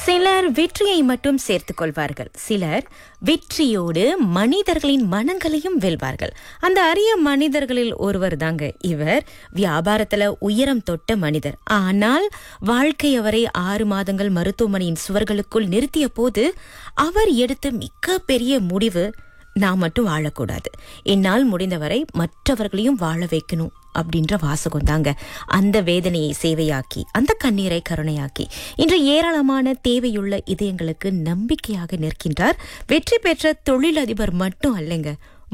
சிலர் வெற்றியை மட்டும் சேர்த்துக் கொள்வார்கள் சிலர் வெற்றியோடு மனிதர்களின் மனங்களையும் வெல்வார்கள் அந்த அரிய மனிதர்களில் ஒருவர் தாங்க இவர் வியாபாரத்துல உயரம் தொட்ட மனிதர் ஆனால் வாழ்க்கை அவரை ஆறு மாதங்கள் மருத்துவமனையின் சுவர்களுக்குள் நிறுத்திய போது அவர் எடுத்த மிக பெரிய முடிவு நான் மட்டும் வாழக்கூடாது என்னால் முடிந்தவரை மற்றவர்களையும் வாழ வைக்கணும் அப்படின்ற வாசகம் தாங்க அந்த வேதனையை சேவையாக்கி அந்த கண்ணீரை கருணையாக்கி இன்று ஏராளமான தேவையுள்ள இதயங்களுக்கு நம்பிக்கையாக நிற்கின்றார் வெற்றி பெற்ற தொழிலதிபர் மட்டும் அல்லங்க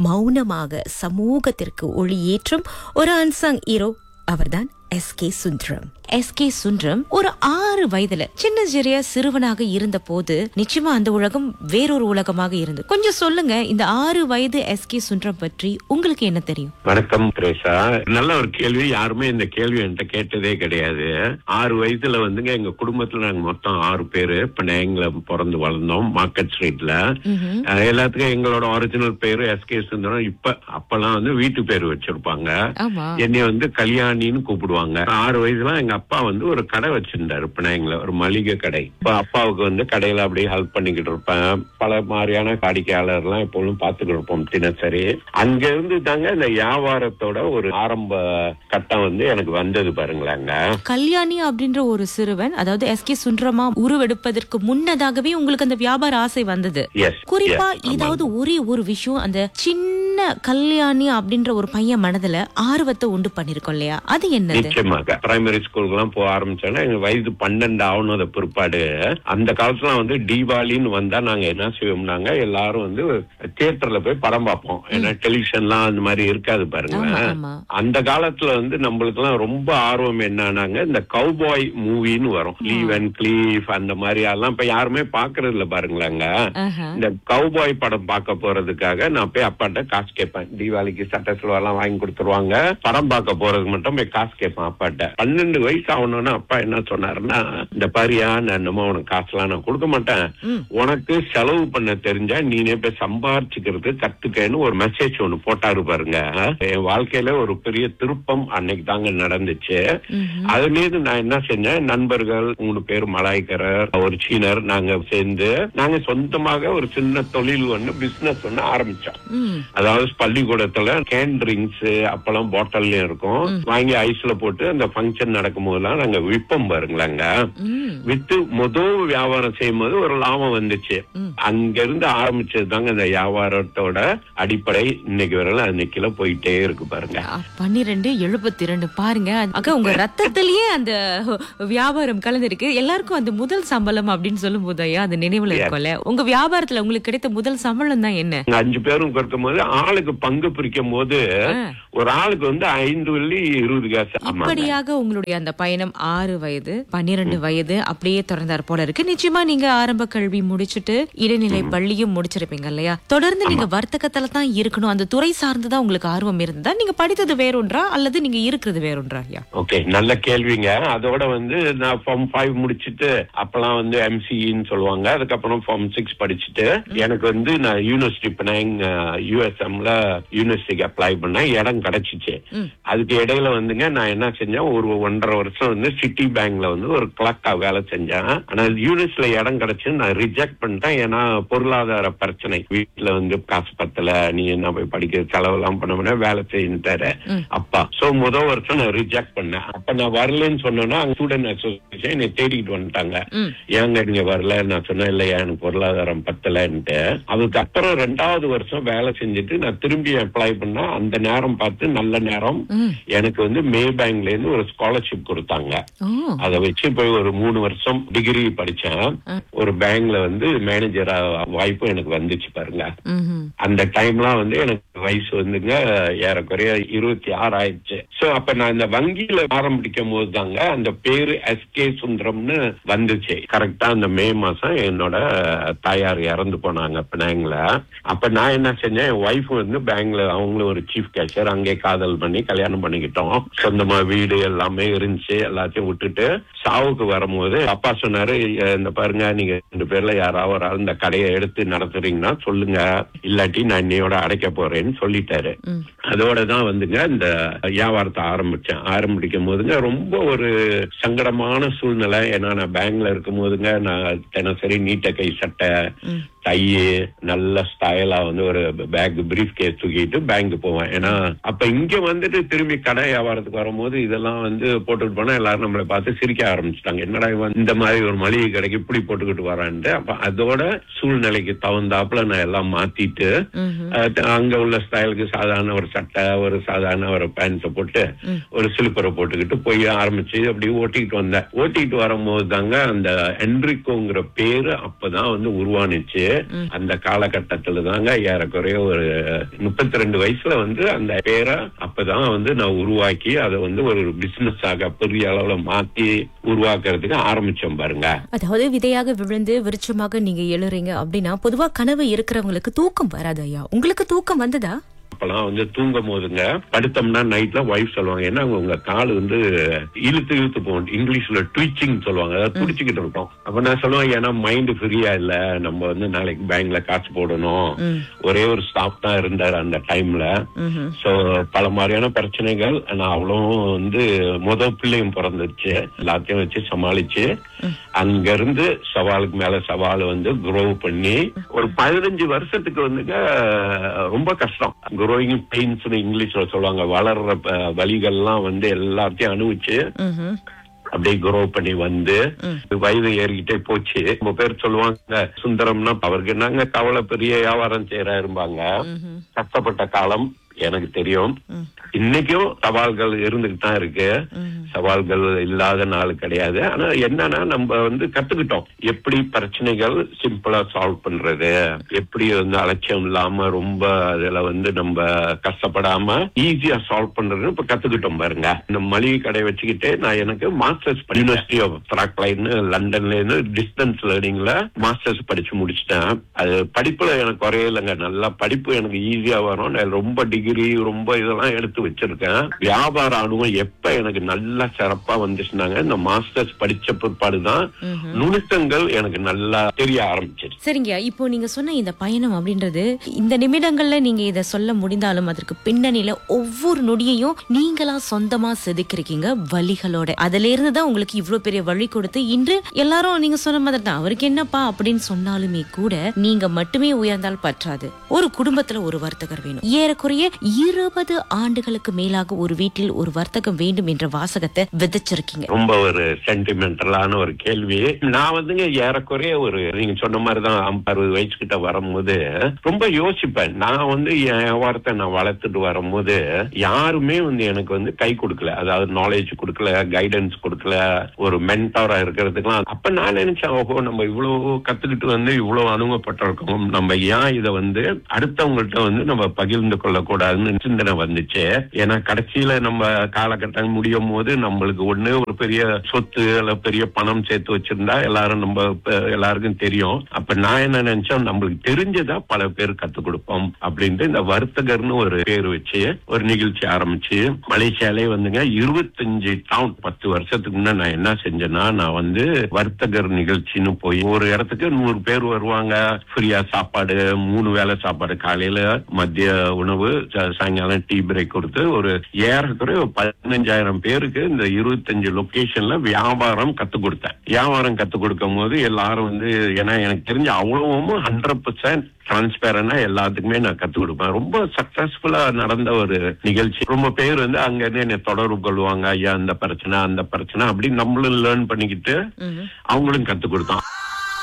மௌனமாக சமூகத்திற்கு ஒளியேற்றும் ஒரு அன்சங் ஹீரோ அவர்தான் S K Sundaram S K Sundaram ஒரு ஆறு வயதுல சின்ன சிறிய சிறுவனாக இருந்த போது நிச்சயமா அந்த உலகம் வேறொரு உலகமாக இருந்து கொஞ்சம் சொல்லுங்க இந்த ஆறு வயது எஸ் கே சுந்தரம் பற்றி உங்களுக்கு என்ன தெரியும் வணக்கம் திரேசா நல்ல ஒரு கேள்வி யாருமே இந்த கேள்வி என்கிட்ட கேட்டதே கிடையாது ஆறு வயசுல வந்துங்க எங்க குடும்பத்துல நாங்க மொத்தம் ஆறு பேரு இப்ப நாங்கள பிறந்து வளர்ந்தோம் மார்க்கெட் ஸ்ட்ரீட்ல ம்ஹும். அஹ் எல்லாத்துக்கும் எங்களோட ஒரிஜினல் பேரு எஸ்கே சுந்தரம் இப்ப அப்பெல்லாம் வந்து வீட்டு பேரு வச்சிருப்பாங்க ஆமா என்னைய வந்து கல்யாணின்னு கூப்பிடுவாங்க ஆறு வயசுல எங்க அப்பா வந்து ஒரு கடை வச்சிருந்தாரு பினாயங்கள ஒரு மளிகை கடை இப்ப அப்பாவுக்கு வந்து கடையில அப்படியே ஹெல்ப் பண்ணிக்கிட்டு இருப்பேன் பல மாதிரியான வாடிக்கையாளர் எல்லாம் எப்பொழுதும் பாத்துக்கிட்டு இருப்போம் தினசரி அங்க இருந்து தாங்க இந்த வியாபாரத்தோட ஒரு ஆரம்ப கட்டம் வந்து எனக்கு வந்தது பாருங்களேங்க கல்யாணி அப்படின்ற ஒரு சிறுவன் அதாவது எஸ் கே சுந்தரமா உருவெடுப்பதற்கு முன்னதாகவே உங்களுக்கு அந்த வியாபார ஆசை வந்தது எஸ் குறிப்பா ஏதாவது ஒரே ஒரு விஷயம் அந்த சின்ன கல்யாணி அப்படின்ற ஒரு பையன் மனதுல ஆர்வத்தை உண்டு பண்ணிருக்கோம் இல்லையா அது என்னது நிச்சயமாக பிரைமரி ஸ்கூலுக்கு எல்லாம் போக ஆரம்பிச்சோன்னா எங்க வயது பன்னெண்டு ஆகணும் அதை பிற்பாடு அந்த காலத்துல வந்து தீபாவளின்னு வந்தா நாங்க என்ன செய்வோம்னாங்க எல்லாரும் வந்து தியேட்டர்ல போய் படம் பார்ப்போம் ஏன்னா டெலிவிஷன்லாம் அந்த மாதிரி இருக்காது ஆமா பாருங்க ஆமா அந்த காலத்துல வந்து நம்மளுக்கு எல்லாம் ரொம்ப ஆர்வம் என்னன்னாங்க இந்த கவுபாய் மூவின்னு வரும் லீவ் அண்ட் கிளீஃப் அந்த மாதிரி எல்லாம் இப்ப யாருமே பாக்குறது இல்ல பாருங்களேங்க ஆஹா. இந்த கவுபாய் படம் பார்க்க போறதுக்காக நான் போய் அப்பாட்ட காசு கேட்பேன் தீபாவளிக்கு சட்டை எல்லாம் வாங்கி கொடுத்துருவாங்க படம் பார்க்க போறதுக்கு மட்டும் போய் காசு கேட்பேன் அப்பாட்ட பன்னெண்டு வயசு ஆகணும்னா அப்பா என்ன சொன்னாருன்னா இந்த பாரியா நான் என்னமோ உனக்கு காசுலாம் நான் கொடுக்க மாட்டேன் ம். உனக்கு செலவு பண்ண தெரிஞ்சா நீனே போய் சம்பாரிச்சுக்கிறது கத்துக்கன்னு ஒரு மெசேஜ் ஒண்ணு போட்டாரு பாருங்க என் வாழ்க்கையில ஒரு பெரிய திருப்பம் அன்னைக்கு தாங்க நடந்துச்சு ம்ஹும். அதுலேருந்து நான் என்ன செஞ்சேன் நண்பர்கள் மூணு பேர் மலாய்க்கரர் ஒரு சீனர் நாங்க சேர்ந்து நாங்க சொந்தமாக ஒரு சின்ன தொழில் ஒண்ணு பிசினஸ் ஒண்ணு ஆரம்பிச்சோம் ம். அதாவது பள்ளிக்கூடத்துல கேன் ட்ரிங்க்ஸ் அப்பெல்லாம் பாட்டில்லயும் இருக்கும் வாங்கி ஐஸ்ல போட்டு அந்த ஃபங்க்ஷன் நடக்கும் போதெல்லாம் நாங்க விற்போம் பாருங்களாங்க ம். வித்து முதல் வியாபாரம் செய்யும் போது ஒரு லாபம் வந்துச்சு ம். அங்க இருந்து ஆரம்பிச்சது தாங்க இந்த வியாபாரத்தோட அடிப்படை இன்னைக்கு வரல அன்னைக்குல போயிட்டே இருக்கு பாருங்க ஆ, பன்னிரெண்டு எழுபத்தி ரெண்டு பாருங்க அக்கா உங்க ரத்தத்திலேயே அந்த வியாபாரம் கலந்துருக்கு எல்லாருக்கும் அந்த முதல் சம்பளம் அப்படின்னு சொல்லும் போது ஐயா அது நினைவுல இருக்கும்ல உங்க வியாபாரத்துல உங்களுக்கு கிடைத்த முதல் சம்பளம் தான் என்ன நாங்க அஞ்சு பேரும் கொடுக்கும் போது ஆளுக்கு பங்கு பிரிக்கும் போது ஆ. ஒரு ஆளுக்கு வந்து ஐந்து வெள்ளி இருபது காசு ஆமாங்க இப்படியாக உங்களுடைய அந்த பயணம் ஆறு வயது பன்னிரண்டு வயது அப்படியே தொடர்ந்தார் போல இருக்கு நிச்சயமா நீங்க ஆரம்ப கல்வி முடிச்சிட்டு இடைநிலை பள்ளியும் முடிச்சிருப்பீங்க இல்லையா தொடர்ந்து நீங்க வர்த்தகத்துல தான் இருக்கணும் அந்த துறை சார்ந்துதான் உங்களுக்கு ஆர்வம் இருந்தா நீங்க படித்தது வேறொன்றா அல்லது நீங்க இருக்கிறது வேறொன்றா ஐயா ஓகே நல்ல கேள்விங்க அதோட வந்து நான் ஃபார்ம் ஃபைவ் முடிச்சிட்டு அப்பெல்லாம் வந்து எம்சின்னு சொல்லுவாங்க அதுக்கப்புறம் ஃபார்ம் சிக்ஸ் படிச்சுட்டு எனக்கு வந்து நான் யூனிவர்சிட்டி பண்ணேன் யூஎஸ்எம்ல யூனிவர்சிட்டிக்கு அப்ளை பண்ணேன் இடம் கிடைச்சிச்சு ம். அதுக்கு இடையில வந்துங்க நான் என்ன செஞ்சேன் ஒரு ஒன்றரை வருஷம் வந்து சிட்டி பேங்க்ல வந்து ஒரு கிளர்க்கா வேலை செஞ்சேன் ஆனா யூனிவர்சிட்டியில இடம் கிடைச்சு நான் ரிஜெக்ட் பண்ணிட்டேன் ஏன்னா பொருளாதார பிரச்சனை வீட்டுல வந்து காசு பத்தல நீ என்ன போய் படிக்க செலவு எல்லாம் பண்ண முடியாது வேலை செய்யிட்டாரு ம். அப்பா சோ முதல் வருஷம் நான் ரிஜெக்ட் பண்ணேன் அப்ப நான் வரலன்னு சொன்னேன்னா ஸ்டூடெண்ட் அசோசியேஷன் என்னை தேடிக்கிட்டு வந்துட்டாங்க ம். ஏங்க நீங்க வரல நான் சொன்னேன் இல்லையா எனக்கு பொருளாதாரம் பத்தலன்ட்டு அதுக்கு அப்புறம் ரெண்டாவது வருஷம் வேலை செஞ்சுட்டு நான் திரும்பி அப்ளை பண்ணா அந்த நேரம் பார்த்து நல்ல நேரம் ம். எனக்கு வந்து மே பேங்க்ல இருந்து ஒரு ஸ்காலர்ஷிப் கொடுத்தாங்க ஓ அதை வச்சு போய் ஒரு மூணு வருஷம் டிகிரி படிச்சேன் ஆ. ஒரு பேங்க்ல வந்து மேனேஜரா வாய்ப்பு எனக்கு வந்துச்சு பாருங்க ம்ஹும். அந்த டைம்லாம் வந்து எனக்கு வயசு வந்துங்க ஏறக்குறைய இருபத்தி ஆறு ஆயிடுச்சு சோ அப்ப நான் இந்த வங்கியில ஆரம்பிக்கும் போது தாங்க அந்த பேரு எஸ் கே சுந்தரம்னு வந்துச்சு கரெக்டா அந்த மே மாசம் என்னோட தாயார் இறந்து போனாங்க பினாங்ல அப்ப நான் என்ன செஞ்சேன் என் ஒய்ஃப் வந்து பேங்க்ல அவங்களும் ஒரு சீஃப் கேஷியர் அங்கே காதல் பண்ணி கல்யாணம் பண்ணிக்கிட்டோம் சொந்தமா வீடு எல்லாமே இருந்துச்சு எல்லாத்தையும் விட்டுட்டு சாவுக்கு வரும்போது அப்பா சொன்னாரு "எ- இந்த பாருங்க நீங்க ரெண்டு பேர்ல யாராவது ஒரு ஆள் இந்த கடையை எடுத்து நடத்துறீங்கன்னா சொல்லுங்க இல்லாட்டி நான் இன்னையோட அடைக்க போறேன்னு அப்படின்னு சொல்லிட்டாரு ம். அதோட தான் வந்துங்க இந்த வியாபாரத்தை ஆரம்பிச்சேன் ஆரம்பிக்கும் போதுங்க ரொம்ப ஒரு சங்கடமான சூழ்நிலை ஏன்னா நான் பேங்க்ல இருக்கும் போதுங்க நான் தினசரி நீட்ட கை சட்டை ம். டை நல்ல ஸ்டைலா வந்து ஒரு பேக் பிரீஃப் கேஸ் தூக்கிட்டு பேங்க் போவேன் ஏன்னா அப்ப இங்க வந்துட்டு திரும்பி கடை வியாபாரத்துக்கு வரும்போது இதெல்லாம் வந்து போட்டுட்டு போனா எல்லாரும் நம்மளை பார்த்து சிரிக்க ஆரம்பிச்சிட்டாங்க என்னடா இவன் இந்த மாதிரி ஒரு மளிகை கடைக்கு இப்படி போட்டுக்கிட்டு வரான்ட்டு அப்ப அதோட சூழ்நிலைக்கு தகுந்தாப்புல நான் எல்லாம் மாத்திட்டு ம்ஹும். அஹ் அங்க உள்ள ஸ்டைலுக்கு சாதாரண ஒரு சட்டை ஒரு சாதாரண ஒரு பேண்ட்ஸை போட்டு ம். ஒரு சிலிப்பரை போட்டுக்கிட்டு போய் ஆரம்பிச்சு அப்படி ஓட்டிட்டு வந்தேன் ஓட்டிட்டு வரும்போது தாங்க அந்த என்ரிக்கோங்கிற பேரு அப்பதான் வந்து உருவானுச்சு ம். அந்த காலகட்டத்துல தாங்க ஏறக்குறைய ஒரு முப்பத்தி ரெண்டு வயசுல வந்து அந்த பேரை அப்பதான் வந்து நான் உருவாக்கி அதை வந்து ஒரு பிசினஸ் ஆக பெரிய அளவுல மாத்தி உருவாக்குறதுக்கு ஆரம்பிச்சோம் பாருங்க அதாவது விதையாக விழுந்து விருட்சமாக நீங்க எழுறீங்க அப்படின்னா பொதுவா கனவு இருக்கிறவங்களுக்கு தூக்கம் வராது ஐயா உங்களுக்கு தூக்கம் வந்ததா அப்பெல்லாம் வந்து தூங்கும் போதுங்க படுத்தோம்னா நைட்ல ஒய்ஃப் சொல்லுவாங்க ஏன்னா உங்க கால் வந்து இழுத்து இழுத்து போகும் இங்கிலீஷ்ல ட்விச்சிங் சொல்லுவாங்க அதாவது துடிச்சுக்கிட்டு இருக்கோம் அப்ப நான் சொல்லுவேன் ஏன்னா மைண்ட் ஃப்ரீயா இல்ல நம்ம வந்து நாளைக்கு பேங்க்ல காசு போடணும் ம். ஒரே ஒரு ஸ்டாப் தான் இருந்தார் அந்த டைம்ல ம்ஹும். சோ பல மாதிரியான பிரச்சனைகள் நான் அவ்வளவும் வந்து முத பிள்ளையும் பிறந்துச்சு எல்லாத்தையும் வச்சு சமாளிச்சு அங்க இருந்து சவாலுக்கு மேல சவால் வந்து குரோ பண்ணி ஒரு பதினஞ்சு வருஷத்துக்கு வந்துங்க ரொம்ப கஷ்டம் குரோயிங் பெயின்ஸ் இங்கிலீஷ்ல சொல்லுவாங்க வளர்ற ப- வலிகள்லாம் வந்து எல்லாத்தையும் அனுபவிச்சு ம்ஹும். அப்படியே குரோ பண்ணி வந்து ம். வயது ஏறிக்கிட்டே போச்சு ரொம்ப பேர் சொல்லுவாங்க சுந்தரம்னா அவருக்கு என்னங்க கவலை பெரிய வியாபாரம் செய்யறா இருப்பாங்க ம்ஹும். கஷ்டப்பட்ட காலம் எனக்கு தெரியும் ம். இன்னைக்கும் சவால்கள் இருந்துகிட்டு தான் இருக்கு ம்ஹும். சவால்கள் இல்லாத நாள் கிடையாது ஆனா என்னன்னா நம்ம வந்து கத்துக்கிட்டோம் எப்படி பிரச்சனைகள் சிம்பிளா சால்வ் பண்றது எப்படி வந்து அலட்சியம் இல்லாம ரொம்ப அதுல வந்து நம்ம கஷ்டப்படாம ஈஸியா சால்வ் பண்றது இப்ப கத்துக்கிட்டோம் பாருங்க இந்த மளிகை கடை வச்சுக்கிட்டு நான் எனக்கு மாஸ்டர்ஸ் யூனிவர்சிட்டி ஆஃப் ஃபிராக்லைன் லண்டன்ல இருந்து டிஸ்டன்ஸ் லேர்னிங்ல மாஸ்டர்ஸ் படிச்சு முடிச்சிட்டேன் அது படிப்புல எனக்கு குறைய இல்லைங்க நல்லா படிப்பு எனக்கு ஈஸியா வரும் நான் ரொம்ப டிகிரி ரொம்ப இதெல்லாம் எடுத்து வச்சிருக்கேன் வியாபார அனுபவம் எப்ப எனக்கு நல்லா சிறப்பா வந்துச்சுனாங்க இந்த மாஸ்டர்ஸ் படிச்ச பிற்பாடுதான் ம்ஹும். நுணுக்கங்கள் எனக்கு நல்லா தெரிய ஆரம்பிச்சிருச்சு சரிங்க இப்போ நீங்க சொன்ன இந்த பயணம் அப்படின்றது இந்த நிமிடங்கள்ல நீங்க இத சொல்ல முடிந்தாலும் அதற்கு பின்னணியில ஒவ்வொரு நொடியையும் நீங்களா சொந்தமா செதுக்கிருக்கீங்க வழிகளோட அதுல இருந்து தான் உங்களுக்கு இவ்வளவு பெரிய வழி கொடுத்து இன்று எல்லாரும் நீங்க சொன்ன மாதிரி தான் அவருக்கு என்னப்பா அப்படின்னு சொன்னாலுமே கூட நீங்க மட்டுமே உயர்ந்தால் பற்றாது ஒரு குடும்பத்துல ஒரு வர்த்தகர் வேணும் ஏறக்குறைய இருபது ஆண்டுகளுக்கு மேலாக ஒரு வீட்டில் ஒரு வர்த்தகம் வேண்டும் என்ற வாசகத்தை விதைச்சிருக்கீங்க ரொம்ப ஒரு சென்டிமெண்டலான ஒரு கேள்வி நான் வந்துங்க ஏறக்குறைய ஒரு நீங்க சொன்ன மாதிரிதான் ஐம்பது அறுபது வயசு கிட்ட வரும்போது ரொம்ப யோசிப்பேன் நான் வந்து என் வியாபாரத்தை நான் வளர்த்துட்டு வரும்போது யாருமே வந்து எனக்கு வந்து கை கொடுக்கல அதாவது நாலேஜ் கொடுக்கல கைடன்ஸ் கொடுக்கல ஒரு மென்டாரா இருக்கிறதுக்குலாம் அப்ப நான் நினைச்சேன் ஓஹோ நம்ம இவ்வளவு கத்துக்கிட்டு வந்து இவ்வளவு அனுபவப்பட்டிருக்கோம் நம்ம ஏன் இதை வந்து அடுத்தவங்கள்ட்ட வந்து நம்ம பகிர்ந்து கொள்ளக்கூடாதுன்னு சிந்தனை வந்துச்சு ஏன்னா கடைசியில நம்ம காலகட்டம் முடியும் போது நம்மளுக்கு ஒண்ணு ஒரு பெரிய சொத்து அல்ல பெரிய பணம் சேர்த்து வச்சிருந்தா எல்லாரும் நம்ம இப்ப எல்லாருக்கும் தெரியும் அப்ப நான் என்ன நினைச்சேன் நம்மளுக்கு தெரிஞ்சதா பல பேர் கத்துக் கொடுப்போம் அப்படின்ட்டு இந்த வர்த்தகர்னு ஒரு பேர் வச்சு ஒரு நிகழ்ச்சி ஆரம்பிச்சு மலேசியாலே வந்துங்க இருபத்தஞ்சு டவுன் பத்து வருஷத்துக்கு முன்ன நான் என்ன செஞ்சேன்னா நான் வந்து வர்த்தகர் நிகழ்ச்சின்னு போய் ஒரு இடத்துக்கு நூறு பேர் வருவாங்க ஃப்ரீயா சாப்பாடு மூணு வேளை சாப்பாடு காலையில மதிய உணவு ச- சாயங்காலம் டீ பிரேக் கொடுத்து ஒரு ஏறக்குறைய ஒரு பதினஞ்சாயிரம் பேருக்கு இந்த இருபத்தஞ்சு லொகேஷன்ல வியாபாரம் கத்து கொடுத்தேன் வியாபாரம் கத்து கொடுக்கும் போது எல்லாரும் வந்து ஏன்னா எனக்கு தெரிஞ்ச அவ்வளவும் ஹண்ட்ரட் பர்சன்ட் டிரான்ஸ்பேரண்டா எல்லாத்துக்குமே நான் கத்து கொடுப்பேன் ரொம்ப சக்சஸ்ஃபுல்லா நடந்த ஒரு நிகழ்ச்சி ரொம்ப பேர் வந்து அங்க இருந்து என்னை தொடர்பு கொள்வாங்க ஐயா இந்த பிரச்சனை அந்த பிரச்சனை அப்படி நம்மளும் லேர்ன் பண்ணிக்கிட்டு ம்ஹும். அவங்களும் கத்து கொடுத்தோம்